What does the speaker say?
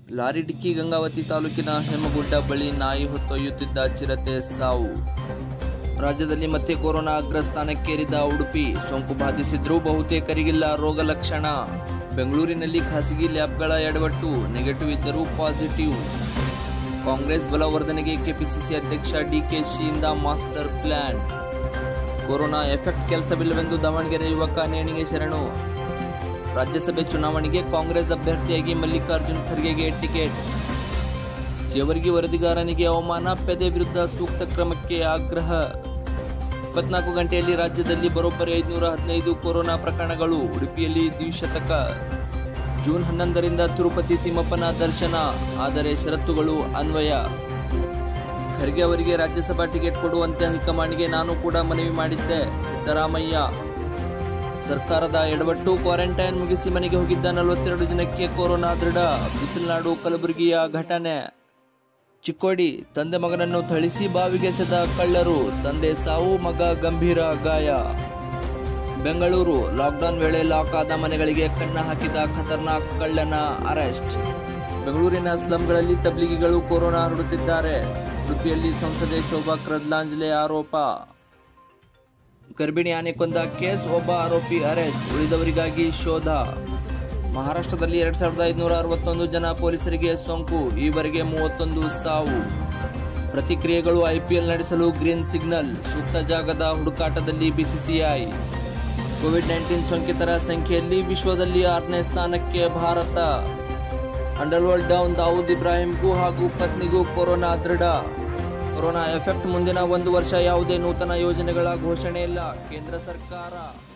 lorry ಡಿಕ್ಕಿ ಗಂಗಾವತಿ ತಾಲೂಕಿನ ಹೇಮಗುಡ್ಡ ಬಳಿ ನಾಯಿ ಹೊತ್ತೊಯ್ಯುತ್ತಿದ್ದ ಚಿರತೆ ಸಾವು ರಾಜ್ಯದಲ್ಲಿ ಮತ್ತೆ ಕೊರೋನಾ ಅಗ್ರಸ್ಥಾನಕ್ಕೇರಿದ ಉಡುಪಿ ಸೋಂಕು ಬಾಧಿಸಿದ್ರೂ ಬಹುತೇಕರಿಗಿಲ್ಲ ರೋಗ ಲಕ್ಷಣ ಬೆಂಗಳೂರಿನಲ್ಲಿ ಖಾಸಗಿ ಲ್ಯಾಬ್ಗಳ ಎಡವಟ್ಟು ನೆಗೆಟಿವ್ ಇದ್ದರೂ ಪಾಸಿಟಿವ್ ಕಾಂಗ್ರೆಸ್ ಬಲವರ್ಧನೆಗೆ ಕೆಪಿಸಿಸಿ ಅಧ್ಯಕ್ಷ ಡಿಕೆಶಿಯಿಂದ ಮಾಸ್ಟರ್ ಪ್ಲಾನ್ ಕೊರೋನಾ ಎಫೆಕ್ಟ್ ಕೆಲಸವಿಲ್ಲವೆಂದು ದಾವಣಗೆರೆ ಯುವಕ ನೇಣಿಗೆ ಶರಣು ರಾಜ್ಯಸಭೆ ಚುನಾವಣೆಗೆ ಕಾಂಗ್ರೆಸ್ ಅಭ್ಯರ್ಥಿಯಾಗಿ ಮಲ್ಲಿಕಾರ್ಜುನ್ ಖರ್ಗೆಗೆ ಟಿಕೆಟ್ ಜೇವರ್ಗಿ ವರದಿಗಾರನಿಗೆ ಅವಮಾನ ಪೆದೆ ವಿರುದ್ಧ ಸೂಕ್ತ ಕ್ರಮಕ್ಕೆ ಆಗ್ರಹ ಇಪ್ಪತ್ನಾಲ್ಕು ಗಂಟೆಯಲ್ಲಿ ರಾಜ್ಯದಲ್ಲಿ ಬರೋಬ್ಬರಿ ಐದುನೂರ ಹದಿನೈದು ಕೊರೋನಾ ಪ್ರಕರಣಗಳು ಉಡುಪಿಯಲ್ಲಿ ದ್ವಿಶತಕ ಜೂನ್ ಹನ್ನೊಂದರಿಂದ ತಿರುಪತಿ ತಿಮ್ಮಪ್ಪನ ದರ್ಶನ ಆದರೆ ಷರತ್ತುಗಳು ಅನ್ವಯ ಖರ್ಗೆ ಅವರಿಗೆ ರಾಜ್ಯಸಭಾ ಟಿಕೆಟ್ ಕೊಡುವಂತೆ ಹೈಕಮಾಂಡ್ಗೆ ನಾನು ಕೂಡ ಮನವಿ ಮಾಡಿದ್ದೆ ಸಿದ್ದರಾಮಯ್ಯ ಸರ್ಕಾರದ ಎಡವಟ್ಟು ಕ್ವಾರಂಟೈನ್ ಮುಗಿಸಿ ಮನೆಗೆ ಹೋಗಿದ್ದ ನಲವತ್ತೆರಡು ಜನಕ್ಕೆ ಕೊರೋನಾ ದೃಢ ಬಿಸಿಲನಾಡು ಕಲಬುರಗಿಯ ಘಟನೆ ಚಿಕ್ಕೋಡಿ ತಂದೆ ಮಗನನ್ನು ಥಳಿಸಿ ಬಾವಿಗೆ ಎಸೆದ ಕಳ್ಳರು ತಂದೆ ಸಾವು ಮಗ ಗಂಭೀರ ಗಾಯ ಬೆಂಗಳೂರು ಲಾಕ್ಡೌನ್ ವೇಳೆ ಲಾಕ್ ಆದ ಮನೆಗಳಿಗೆ ಕಣ್ಣ ಹಾಕಿದ ಖತರ್ನಾಕ್ ಕಳ್ಳನ ಅರೆಸ್ಟ್ ಬೆಂಗಳೂರಿನ ಸ್ಲಂಗಳಲ್ಲಿ ತಬ್ಲಿಗಿಗಳು ಕೊರೋನಾ ಹರಡುತ್ತಿದ್ದಾರೆ ಉಡುಪಿಯಲ್ಲಿ ಸಂಸದೆ ಶೋಭಾ ಕ್ರದ್ಲಾಂಜಲೆ ಆರೋಪ ಗರ್ಭಿಣಿ ಆನೆ ಕೊಂದ ಕೇಸ್ ಒಬ್ಬ ಆರೋಪಿ ಅರೆಸ್ಟ್ ಉಳಿದವರಿಗಾಗಿ ಶೋಧ ಮಹಾರಾಷ್ಟ್ರದಲ್ಲಿ ಎರಡ್ ಸಾವಿರದ ಐದುನೂರ ಅರವತ್ತೊಂದು ಜನ ಪೊಲೀಸರಿಗೆ ಸೋಂಕು ಈವರೆಗೆ ಮೂವತ್ತೊಂದು ಸಾವು ಪ್ರತಿಕ್ರಿಯೆಗಳು ಐಪಿಎಲ್ ನಡೆಸಲು ಗ್ರೀನ್ ಸಿಗ್ನಲ್ ಸೂಕ್ತ ಜಾಗದ ಹುಡುಕಾಟದಲ್ಲಿ ಬಿಸಿಸಿಐ ಕೋವಿಡ್ ನೈನ್ಟೀನ್ ಸೋಂಕಿತರ ಸಂಖ್ಯೆಯಲ್ಲಿ ವಿಶ್ವದಲ್ಲಿ ಆರನೇ ಸ್ಥಾನಕ್ಕೆ ಭಾರತ ಅಂಡರ್ವರ್ಲ್ಡ್ ಡೌನ್ ದಾವೂದ್ ಇಬ್ರಾಹಿಂಗೂ ಹಾಗೂ ಪತ್ನಿಗೂ ಕೊರೋನಾ ದೃಢ ಕೊರೋನಾ ಎಫೆಕ್ಟ್ ಮುಂದಿನ ಒಂದು ವರ್ಷ ಯಾವುದೇ ನೂತನ ಯೋಜನೆಗಳ ಘೋಷಣೆ ಇಲ್ಲ ಕೇಂದ್ರ ಸರ್ಕಾರ